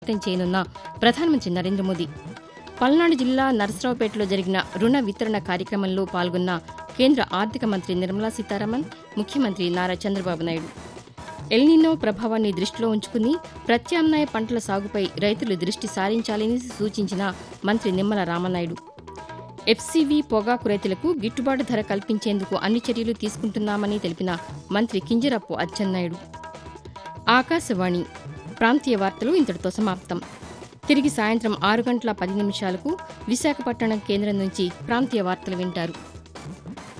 వ్యక్తం చేయనున్న ప్రధానమంత్రి నరేంద్ర మోదీ పల్నాడు జిల్లా నరసరావుపేటలో జరిగిన రుణ వితరణ కార్యక్రమంలో పాల్గొన్న కేంద్ర ఆర్థిక మంత్రి నిర్మలా సీతారామన్ ముఖ్యమంత్రి నారా చంద్రబాబు నాయుడు ఎల్నినో ప్రభావాన్ని దృష్టిలో ఉంచుకుని ప్రత్యామ్నాయ పంటల సాగుపై రైతులు దృష్టి సారించాలని సూచించిన మంత్రి నిమ్మల రామనాయుడు ఎఫ్సీవీ పొగాకు రైతులకు గిట్టుబాటు ధర కల్పించేందుకు అన్ని చర్యలు తీసుకుంటున్నామని తెలిపిన మంత్రి కింజరాపు అచ్చెన్నాయుడు ఆకాశవాణి ప్రాంతీయ వార్తలు ఇంతటితో సమాప్తం తిరిగి సాయంత్రం ఆరు గంటల పది నిమిషాలకు విశాఖపట్నం కేంద్రం నుంచి ప్రాంతీయ వార్తలు వింటారు